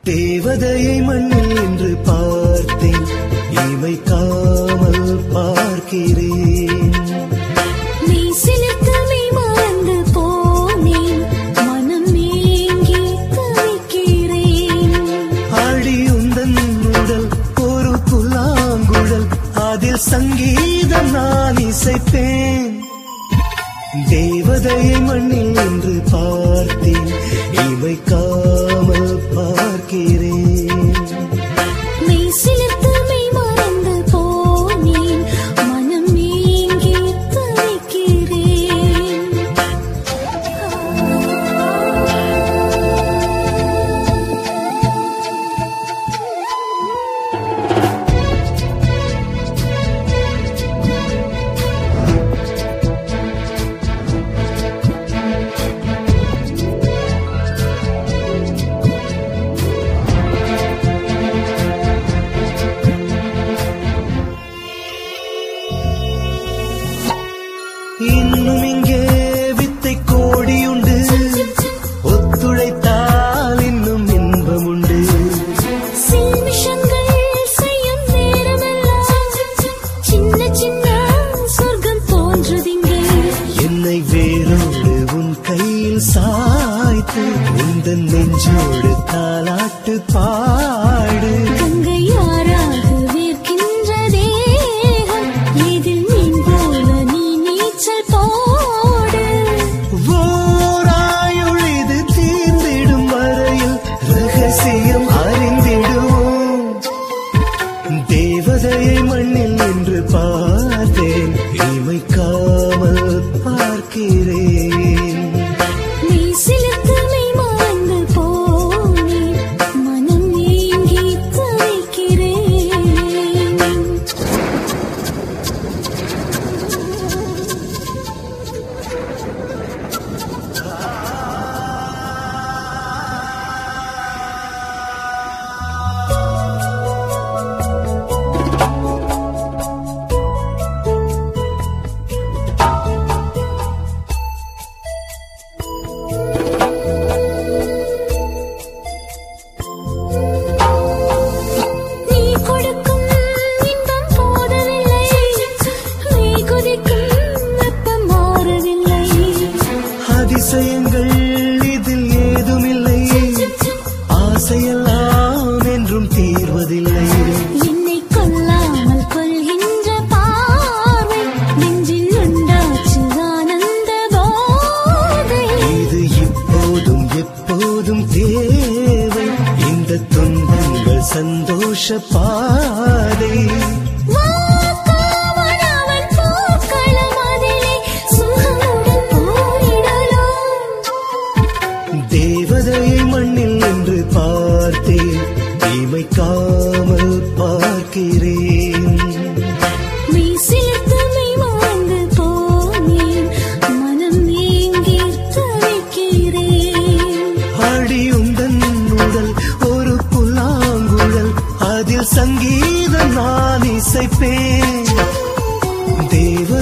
தேவதையை மண்ணில் என்று பார்த்தேன் இமைக்காமல் பார்க்கிறேன் நீ சிலிர்த்தமை மறந்து போனேன் மனம் ஏங்கி தவிக்கிறேன் ஆழியுந்தன் உடல் ஒரு புல்லாங்குழல் அதில் சங்கீதம் நான் இசைப்பேன் தேவதையை மண்ணில் என்று பார்த்தேன் இமைக்காமல் பார்க்கிறேன் நீ சிலிர்த்தமை மறந்து போனேன் மனம் ஏங்கி தவிக்கிறேன் இன்னும் இங்கே வித்தை கோடியுண்டு ஒத்துழைத்தால் இன்னும் இன்பமுண்டு சில்மிஷங்கள் செய்யும் நேரமெல்லாம் சின்ன சின்ன சொர்க்கம் தோன்றுதிங்கே என்னை வேரோடு உன் கையில் சாய்த்து உந்தன் நெஞ்சோடு தாலாட்டு பாடு கங்கை யாராக வேர்க்கின்ற தேகம் இதில் மீன் போல நீ நீச்சல் போடு ஓராயுள் இது தீர்ந்திடும் வரையில் ரகசியம் அறிந்திடுவோம் தேவதையை மண்ணில் என்று பார்த்தேன் இமைக்காமல் பார்க்கிறேன் நீ சிலிர்த்தமை மறந்து போனேன் மனம் ஏங்கி தவிக்கிறேன் நீ கொடுக்கும் இன்பம் போதவில்லை நீ குதிக்கும் வெப்பம் மாறவில்லை அதிசயங்கள் இதில் ஏதுமில்லை ஆசையெல்லாம் என்றும் தீர்வதில்லை என்னை கொல்லாமல் கொள்கின்ற பார்வை நெஞ்சில் உண்டாச்சு ஆனந்த போதை இது இப்போதும் எப்போதும் தேவை இந்த துன்பங்கள் சந்தோஷ பாதை வாக்காவனவன் பூக்களம் அதிலே சுகமுடன் போரிடலாம் தேவதையை மண்ணில் என்று பார்த்தேன் இமைக்காமல் பார்க்கிறேன் நீ சிலிர்த்தமை மறந்து போனேன் மனம் ஏங்கி தவிக்கிறேன் அடியுந்தன் உடல் ஒரு புல்லாங்குழல் அதில் சங்கீதம் நான் இசைப்பேன் தேவ